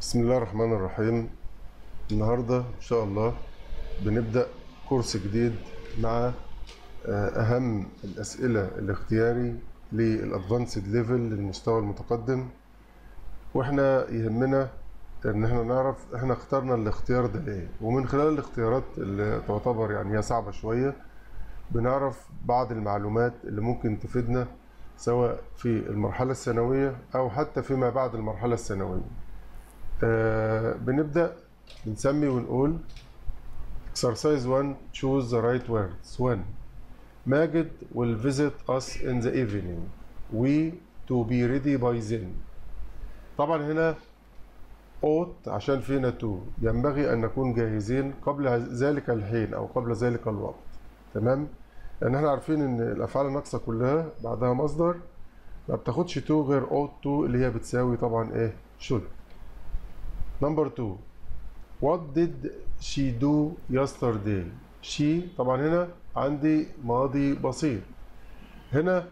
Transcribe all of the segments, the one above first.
بسم الله الرحمن الرحيم النهاردة إن شاء الله بنبدأ كورس جديد مع آه، أهم الأسئلة الاختياري للأدفانسد ليفل للمستوى المتقدم وإحنا يهمنا إن إحنا نعرف إحنا اخترنا الاختيار ده ليه ومن خلال الاختيارات اللي تعتبر يعني هي صعبة شوية بنعرف بعض المعلومات اللي ممكن تفيدنا سواء في المرحلة الثانوية أو حتى فيما بعد المرحلة الثانوية آه بنبدأ بنسمي ونقول exercise 1 choose the right words 1 ماجد will visit us in the evening we to be ready by then طبعا هنا ought عشان فينا to ينبغي أن نكون جاهزين قبل ذلك الحين أو قبل ذلك الوقت تمام لأن احنا عارفين إن الأفعال الناقصة كلها بعدها مصدر ما بتاخدش to غير ought to اللي هي بتساوي طبعا إيه should نمبر 2 What did she do yesterday? She طبعا هنا عندي ماضي بسيط. هنا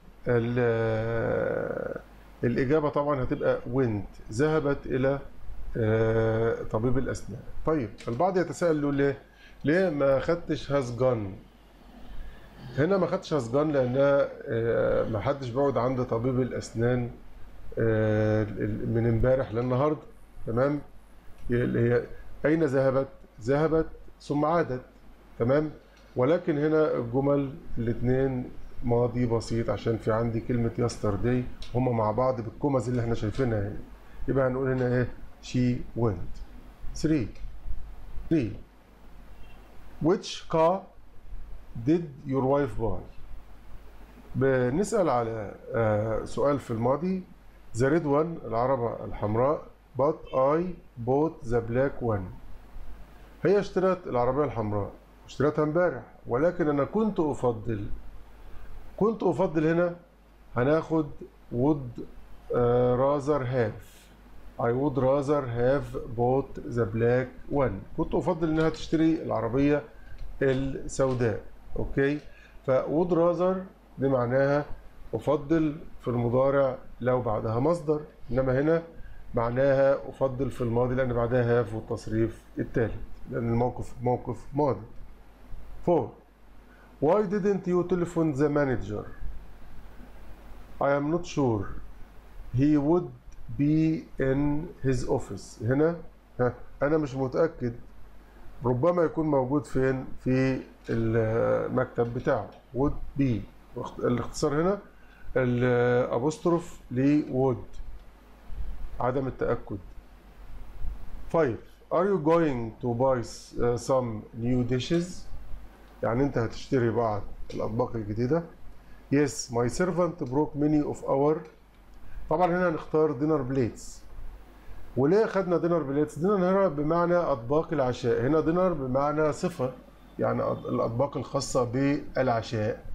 ال- الإجابة طبعا هتبقى went ذهبت إلى آه، طبيب الأسنان. طيب البعض يتساءل له ليه؟ ليه ما خدتش has gone؟ هنا ما خدتش has gone لأنها آه، ما حدش بيقعد عند طبيب الأسنان آه، من امبارح للنهارده تمام؟ اللي هي أين ذهبت؟ ذهبت ثم عادت تمام؟ ولكن هنا الجمل الاثنين ماضي بسيط عشان في عندي كلمة يسترداي هما مع بعض بالكومز اللي احنا شايفينها هنا يبقى هنقول هنا ايه؟ she went 3 3 which car did your wife buy؟ بنسأل على آه، سؤال في الماضي the red one العربة الحمراء but I bought the black one هي اشترت العربية الحمراء اشتريتها امبارح ولكن انا كنت افضل كنت افضل هنا هناخد would uh, rather have I would rather have bought the black one كنت افضل انها تشتري العربية السوداء اوكي ف would rather دي معناها افضل في المضارع لو بعدها مصدر انما هنا معناها افضل في الماضي لان بعدها هاف والتصريف الثالث لان الموقف موقف ماضي 4 Why didn't you telephone the manager? I am not sure. He would be in his office. هنا ها أنا مش متأكد ربما يكون موجود فين في المكتب بتاعه would be الاختصار هنا الابوستروف ل would عدم التأكد 5 Are you going to buy uh, some new dishes? يعني أنت هتشتري بعض الأطباق الجديدة Yes, my servant broke many of our طبعا هنا هنختار دينر بليتس وليه خدنا دينر بليتس؟ دينر هنا بمعنى أطباق العشاء هنا دينر بمعنى صفة يعني أط- الأطباق الخاصة بالعشاء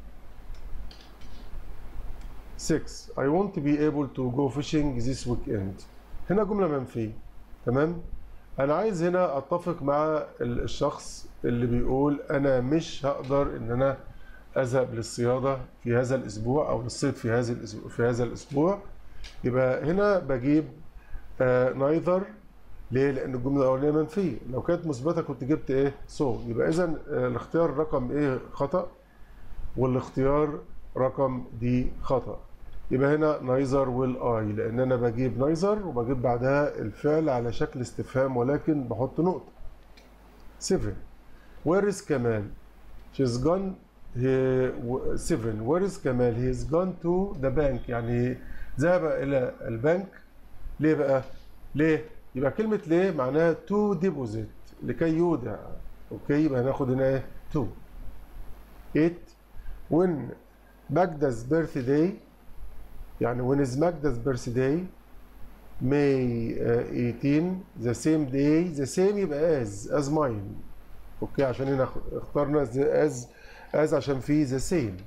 6 I want to be able to go fishing this weekend هنا جملة منفية تمام أنا عايز هنا أتفق مع ال- الشخص اللي بيقول أنا مش هقدر إن أنا أذهب للصيادة في هذا الأسبوع أو للصيد في هذا الأسبوع في هذا الأسبوع يبقى هنا بجيب آه neither ليه؟ لأن الجملة الأولانية منفية لو كانت مثبتة كنت جبت إيه؟ so يبقى إذا آه الاختيار رقم إيه خطأ والاختيار رقم دي خطأ يبقى هنا نايزر will I لأن أنا بجيب نايزر وبجيب بعدها الفعل على شكل استفهام ولكن بحط نقطة 7 Where is كمال She's gone he 7 Where is كمال He is gone to the bank يعني ذهب إلى البنك ليه بقى ليه يبقى كلمة ليه معناها to deposit لكي يودع اوكي يبقى هناخد هنا ايه to 8 when Magda's birthday يعني when is Magda's birthday May uh, 18 the same day the same يبقى as as mine اوكي عشان هنا اخترنا as as عشان في the same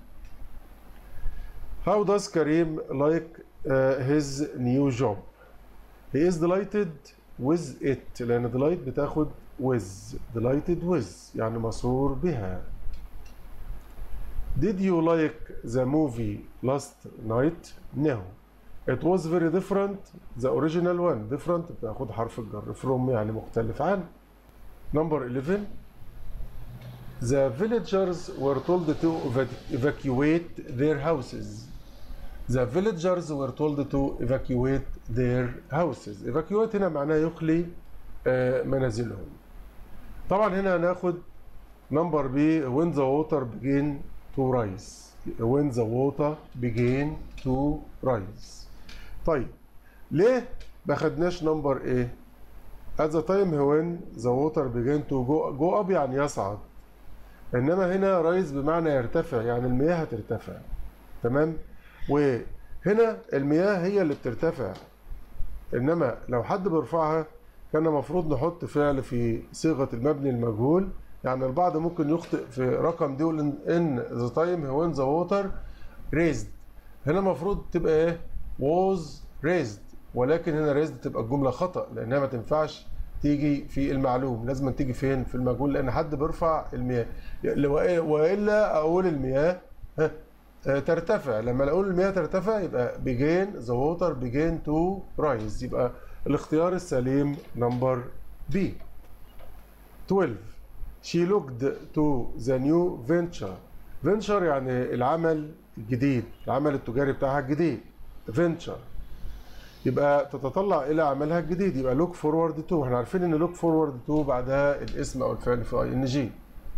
How does Karim like uh, his new job He is delighted with it لأن delight بتاخد with delighted with يعني مسرور بها Did you like the movie last night? No. it was very different the original one different بتاخد حرف الجر from يعني مختلف عن number 11 the villagers were told to eva- evacuate their houses the villagers were told to evacuate their houses evacuate هنا معناه يخلي آه، منازلهم طبعا هنا هناخد نمبر بي when the water begin to rise when the water begin to rise طيب ليه ما خدناش نمبر ايه at the time when the water began to go, go up يعني يصعد انما هنا رايز بمعنى يرتفع يعني المياه هترتفع تمام وهنا المياه هي اللي بترتفع انما لو حد بيرفعها كان المفروض نحط فعل في صيغه المبني المجهول يعني البعض ممكن يخطئ في رقم دي يقول ان ذا تايم when ذا ووتر raised هنا المفروض تبقى ايه was raised ولكن هنا raised تبقى الجمله خطا لانها ما تنفعش تيجي في المعلوم لازم تيجي فين في المجهول لان حد بيرفع المياه والا اقول المياه ها آه، ترتفع لما اقول المياه ترتفع يبقى begin the water begin to rise يبقى الاختيار السليم نمبر بي 12 she looked to the new venture venture يعني العمل الجديد العمل التجاري بتاعها الجديد venture يبقى تتطلع الى عملها الجديد يبقى look forward to احنا عارفين ان look forward to بعدها الاسم او الفعل في اي ان جي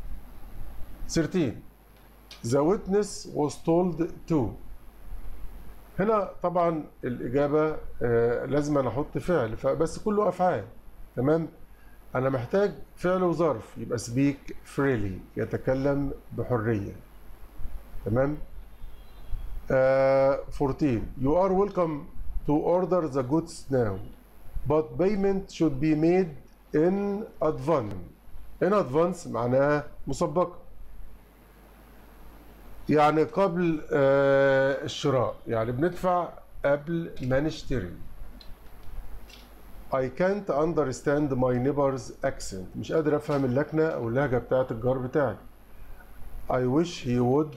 13 The witness was told to هنا طبعا الإجابة آه لازم أنا أحط فعل فبس كله أفعال تمام أنا محتاج فعل وظرف يبقى speak freely يتكلم بحرية تمام آه 14 You are welcome to order the goods now but payment should be made in advance in advance معناها مسبقا يعني قبل آه، الشراء يعني بندفع قبل ما نشتري I can't understand my neighbor's accent مش قادر افهم اللكنة او اللهجة بتاعت الجار بتاعي I wish he would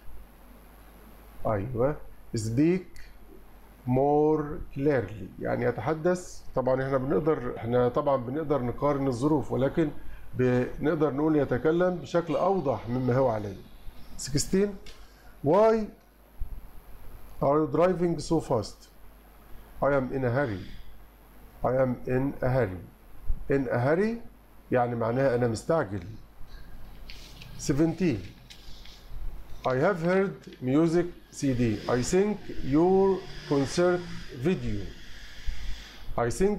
ايوه speak more clearly يعني يتحدث طبعا احنا بنقدر احنا طبعا بنقدر نقارن الظروف ولكن بنقدر نقول يتكلم بشكل اوضح مما هو عليه 16 Why are you driving so fast? I am in a hurry. I am in a hurry. In a hurry يعني معناها أنا مستعجل. 17 I have heard music CD. I think your concert video. I think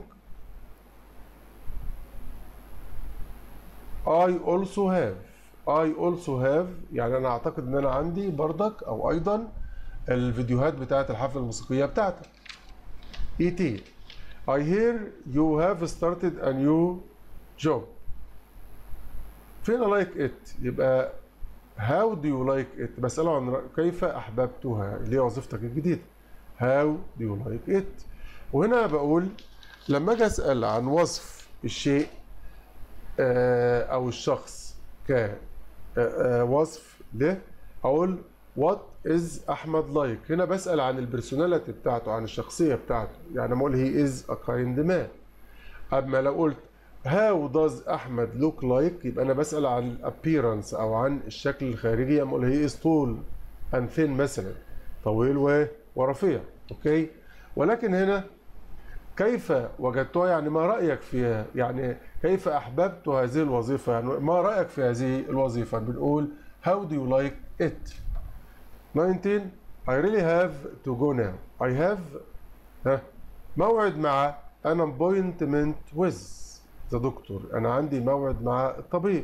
I also have I also have يعني انا اعتقد ان انا عندي بردك او ايضا الفيديوهات بتاعت الحفله الموسيقيه بتاعتك اي تي I hear you have started a new job فين like it يبقى how do you like it بسأله عن رأ- كيف أحببتها اللي هي وظيفتك الجديدة how do you like it وهنا بقول لما أجي أسأل عن وصف الشيء آه، أو الشخص ك آه، آه، وصف له اقول وات از احمد لايك هنا بسال عن البرسوناليتي بتاعته عن الشخصيه بتاعته يعني لما اقول هي از ا كايند مان اما لو قلت هاو داز احمد لوك لايك يبقى انا بسال عن الابييرنس او عن الشكل الخارجي اما اقول هي از طول اند ثين مثلا طويل و- ورفيع اوكي ولكن هنا كيف وجدتها يعني ما رأيك فيها يعني كيف أحببت هذه الوظيفة يعني ما رأيك في هذه الوظيفة بنقول how do you like it 19 I really have to go now I have ها موعد مع an appointment with the doctor أنا عندي موعد مع الطبيب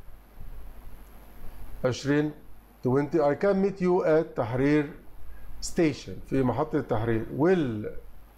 20 20 I can meet you at تحرير station في محطة التحرير will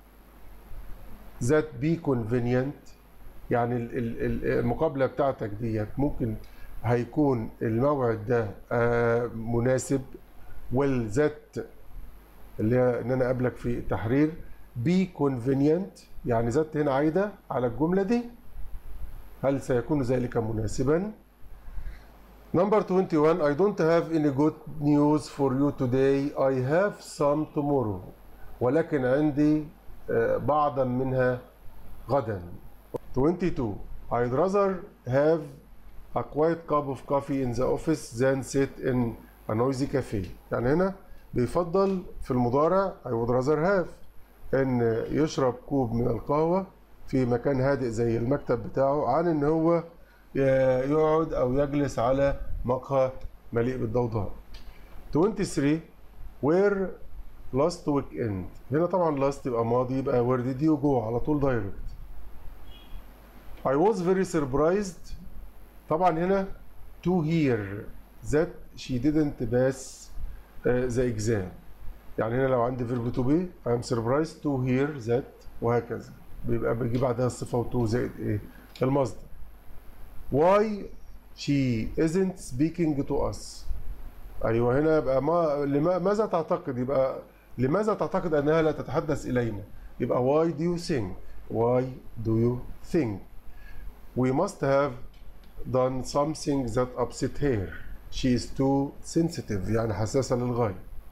that be convenient يعني ال- ال- ال- المقابلة بتاعتك ديت ممكن هيكون الموعد ده آه، مناسب will that اللي هي ان انا اقابلك في التحرير be convenient يعني ذات هنا عايدة على الجملة دي هل سيكون ذلك مناسبا Number 21 I don't have any good news for you today I have some tomorrow ولكن عندي آه، بعضا منها غدا 22 I'd rather have a quiet cup of coffee in the office than sit in a noisy cafe يعني هنا بيفضل في المضارع I would rather have ان يشرب كوب من القهوة في مكان هادئ زي المكتب بتاعه عن ان هو ي- يقعد او يجلس على مقهى مليء بالضوضاء 23 where last weekend هنا طبعا last يبقى ماضي يبقى where did you go على طول دايركت I was very surprised طبعا هنا to hear that she didn't pass uh, the exam يعني هنا لو عندي verb to be I'm surprised to hear that وهكذا بيبقى بيجي بعدها الصفة وتو زائد ايه المصدر why she isn't speaking to us ايوه هنا يبقى ما لما ماذا تعتقد يبقى لماذا تعتقد انها لا تتحدث الينا يبقى why do you think why do you think we must have done something that upset her she is too sensitive يعني حساسة للغاية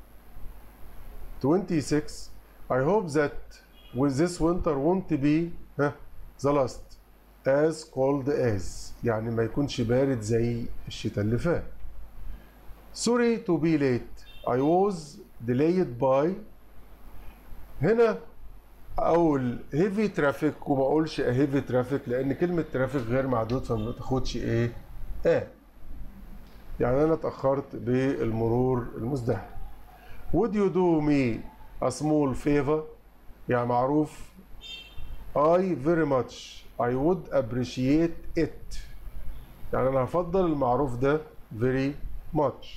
26 I hope that with this winter won't be ها, the last as cold as يعني ما يكونش بارد زي الشتاء اللي فات sorry to be late I was delayed by هنا اقول heavy traffic وما اقولش a heavy traffic لان كلمه ترافيك غير معدود فما تاخدش ايه اه يعني انا اتاخرت بالمرور المزدحم would you do me a small favor يعني معروف I very much I would appreciate it يعني انا هفضل المعروف ده very much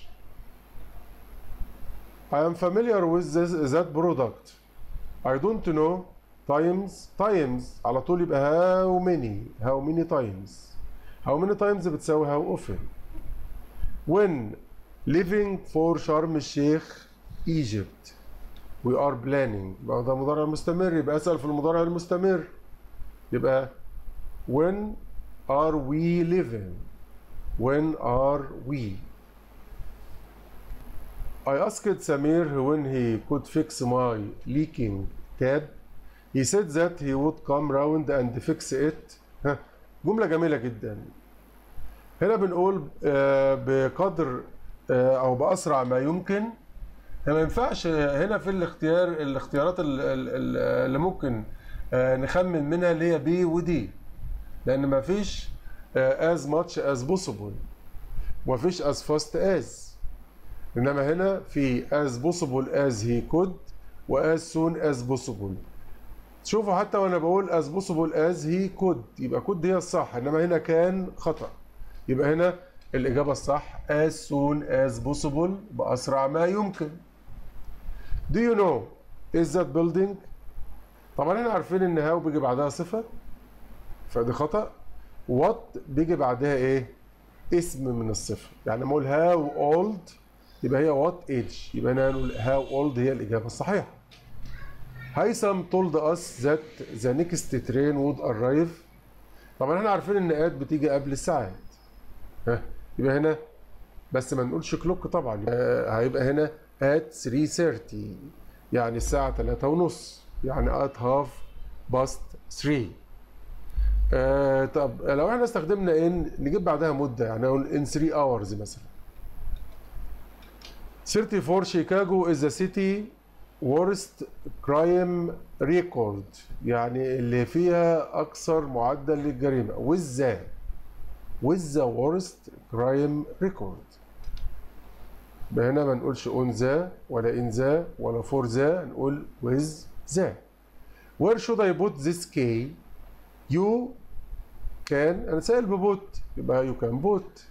I am familiar with this, that product I don't know times times على طول يبقى how many how many times how many times بتساوي how often when living for شرم الشيخ Egypt we are planning يبقى ده مضارع مستمر يبقى اسال في المضارع المستمر يبقى when are we living when are we I asked Samir when he could fix my leaking tap. He said that he would come round and fix it. ها، جملة جميلة جدا. هنا بنقول آه، بقدر آه، أو بأسرع ما يمكن. ما ينفعش هنا في الاختيار الاختيارات ال- ال- ال- اللي ممكن آه، نخمن منها اللي هي بي ودي. لأن ما فيش آه، as much as possible. ومفيش as fast as. انما هنا في as possible as he could و as soon as possible شوفوا حتى وانا بقول as possible as he could يبقى could هي الصح انما هنا كان خطأ يبقى هنا الإجابة الصح as soon as possible بأسرع ما يمكن Do you know is that building طبعا احنا عارفين ان هاو بيجي بعدها صفة فدي خطأ what بيجي بعدها ايه اسم من الصفة يعني لما اقول how old يبقى هي وات ايج يبقى هنا هنقول هاو اولد هي الاجابه الصحيحه هيثم told us that the next train would arrive طبعا احنا عارفين ان ات بتيجي قبل الساعات ها يبقى هنا بس ما نقولش كلوك طبعا آه، هيبقى هنا at 3:30 يعني الساعه 3 ونص يعني at half past 3 آه طب لو احنا استخدمنا ان نجيب بعدها مده يعني نقول in 3 hours مثلا 34 شيكاغو is the city worst crime record يعني اللي فيها أكثر معدل للجريمة with the with the worst crime record يبقى هنا ما نقولش on the ولا in the ولا for the نقول with the where should I put this key you can أنا سائل ببوت يبقى you can put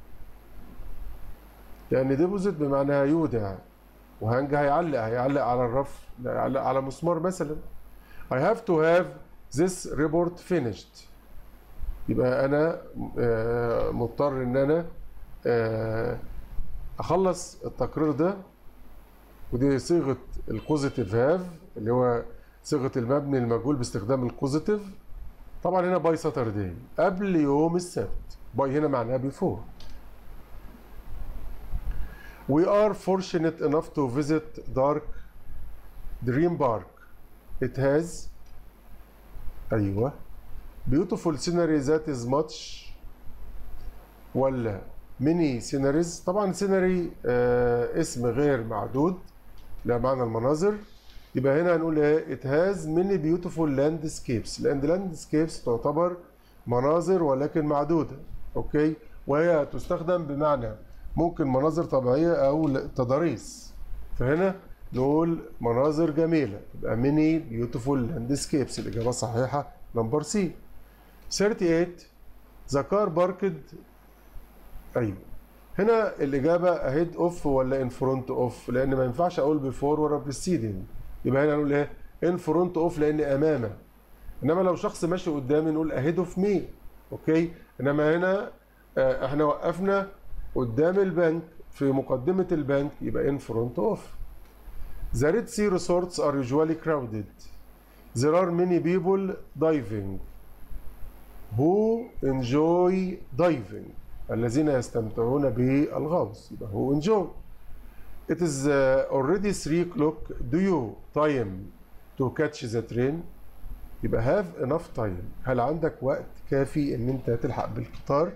لان ديبوزيت بمعنى يودع وهنج هيعلق هيعلق على الرف لا يعلق على مسمار مثلا I have to have this report finished يبقى انا آه، مضطر ان انا آه، اخلص التقرير ده ودي صيغه الكوزيتيف هاف اللي هو صيغه المبني المجهول باستخدام الكوزيتيف طبعا هنا باي ساتردي قبل يوم السبت باي هنا معناها بيفور We are fortunate enough to visit dark دريم بارك it has ايوه beautiful scenery that is much ولا many sceneries طبعا scenery آه اسم غير معدود لا معنى المناظر يبقى هنا هنقول ايه it has many beautiful landscapes لان landscapes تعتبر مناظر ولكن معدودة اوكي وهي تستخدم بمعنى ممكن مناظر طبيعية او تضاريس فهنا نقول مناظر جميلة يبقى many beautiful landscapes الإجابة الصحيحة نمبر سي 38 the car parked أيوه هنا الإجابة ahead of ولا in front of لأن ما ينفعش أقول before ولا preceding يبقى هنا نقول إيه in front of لأن أمامه إنما لو شخص ماشي قدامي نقول ahead of me أوكي إنما هنا آه إحنا وقفنا قدام البنك في مقدمة البنك يبقى in front of The Red Sea resorts are usually crowded. There are many people diving who enjoy diving. الذين يستمتعون بالغوص يبقى who enjoy. It is uh, already 3 o'clock. Do you time to catch the train? يبقى have enough time. هل عندك وقت كافي ان انت تلحق بالقطار؟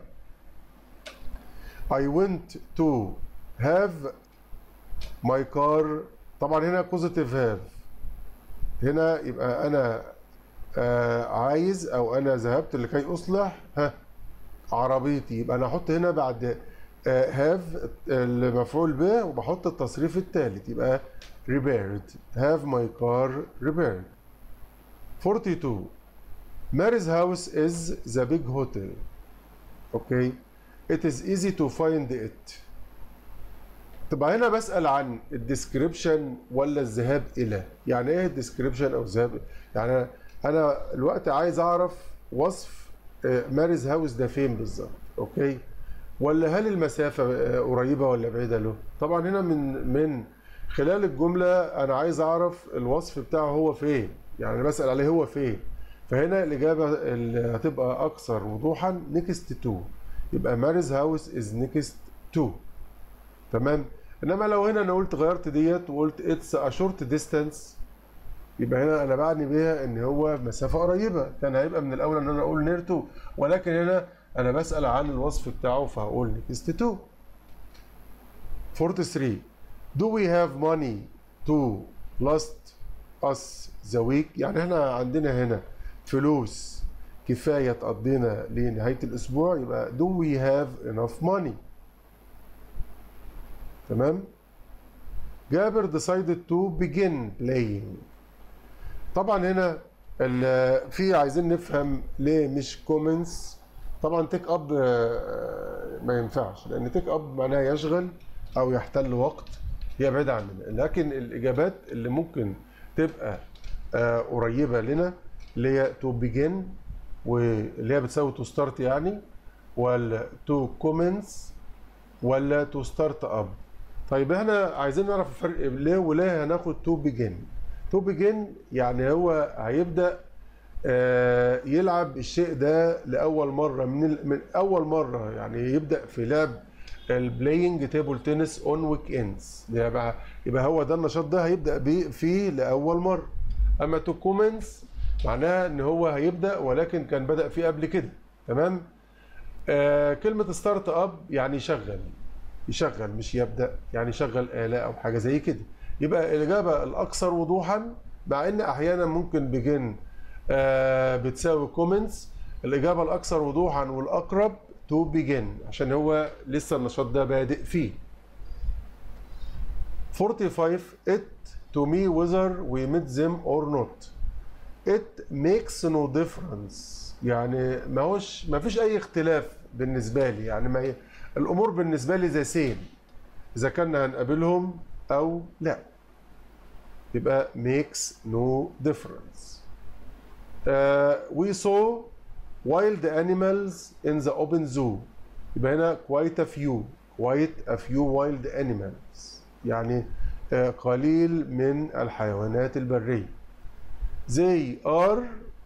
I went to have my car طبعا هنا بوزيتيف هاف هنا يبقى انا آه عايز او انا ذهبت لكي اصلح ها عربيتي يبقى انا احط هنا بعد هاف آه المفعول به وبحط التصريف الثالث يبقى repaired have my car repaired 42 Mary's house is the big hotel okay it is easy to find it طبعا هنا بسأل عن الديسكريبشن ولا الذهاب إلى يعني إيه الديسكريبشن أو الذهاب يعني أنا الوقت عايز أعرف وصف ماريز هاوس ده فين بالظبط أوكي ولا هل المسافة قريبة ولا بعيدة له طبعا هنا من من خلال الجملة أنا عايز أعرف الوصف بتاعه هو فين يعني بسأل عليه هو فين فهنا الإجابة اللي هتبقى أكثر وضوحا نيكست تو يبقى ماريز هاوس از نيكست تو تمام انما لو هنا انا قلت غيرت ديت وقلت اتس ا شورت ديستانس يبقى هنا انا بعني بيها ان هو مسافه قريبه كان هيبقى من الاول ان انا اقول نير تو ولكن هنا انا بسال عن الوصف بتاعه فهقول نيكست تو 43 do we have money to last us the week يعني احنا عندنا هنا فلوس كفايه تقضينا لنهايه الاسبوع يبقى do we have enough money تمام جابر decided to begin playing طبعا هنا في عايزين نفهم ليه مش كومنتس طبعا تيك اب ما ينفعش لان تيك اب معناها يشغل او يحتل وقت هي بعيده عننا لكن الاجابات اللي ممكن تبقى قريبه لنا اللي هي تو بيجن واللي هي بتساوي تو ستارت يعني ولا تو كومنتس ولا تو ستارت اب طيب احنا عايزين نعرف الفرق ليه وليه هناخد تو بيجن تو بيجن يعني هو هيبدا آه يلعب الشيء ده لاول مره من من اول مره يعني يبدا في لعب البلاينج تيبل تنس اون ويك اندز يبقى يبقى هو ده النشاط ده هيبدا بيه فيه لاول مره اما تو كومنتس معناها ان هو هيبدا ولكن كان بدا فيه قبل كده تمام آه كلمه ستارت اب يعني يشغل يشغل مش يبدا يعني يشغل اله او حاجه زي كده يبقى الاجابه الاكثر وضوحا مع ان احيانا ممكن بيجن آه بتساوي كومنتس الاجابه الاكثر وضوحا والاقرب تو بيجن عشان هو لسه النشاط ده بادئ فيه 45 it to me whether we met them or not it makes no difference يعني ما هوش ما فيش اي اختلاف بالنسبه لي يعني ما الامور بالنسبه لي زي سيم اذا كنا هنقابلهم او لا يبقى makes no difference uh, we saw wild animals in the open zoo يبقى هنا quite a few quite a few wild animals يعني uh, قليل من الحيوانات البرية they are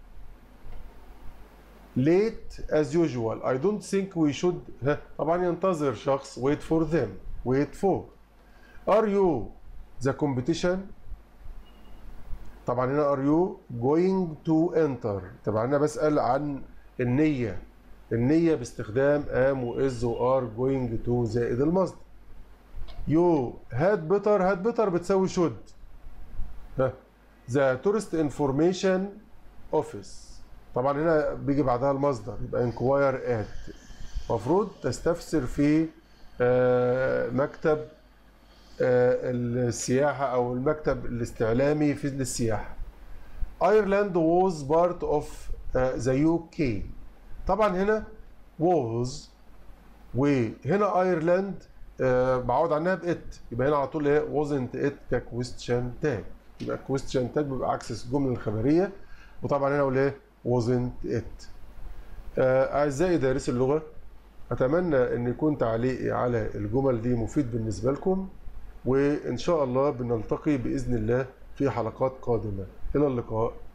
late as usual I don't think we should ها طبعا ينتظر شخص wait for them wait for are you the competition طبعا هنا are you going to enter طبعا انا بسأل عن النية النية باستخدام am و is و are going to زائد المصدر you had better had better بتساوي should ها the tourist information office طبعا هنا بيجي بعدها المصدر يبقى inquire at المفروض تستفسر في آه، مكتب آه، السياحة أو المكتب الاستعلامي في للسياحة. Ireland was part of آه، the UK. طبعا هنا was وهنا ايرلاند آه، بعوض عنها بإت يبقى هنا على طول ايه wasn't it ككويستشن تاج يبقى كويستشن تاج بيبقى عكس الجملة الخبرية وطبعا هنا اقول ايه wasn't it. آه، أعزائي دارسي اللغة أتمنى أن يكون تعليقي على الجمل دي مفيد بالنسبة لكم وإن شاء الله بنلتقي بإذن الله في حلقات قادمة إلى اللقاء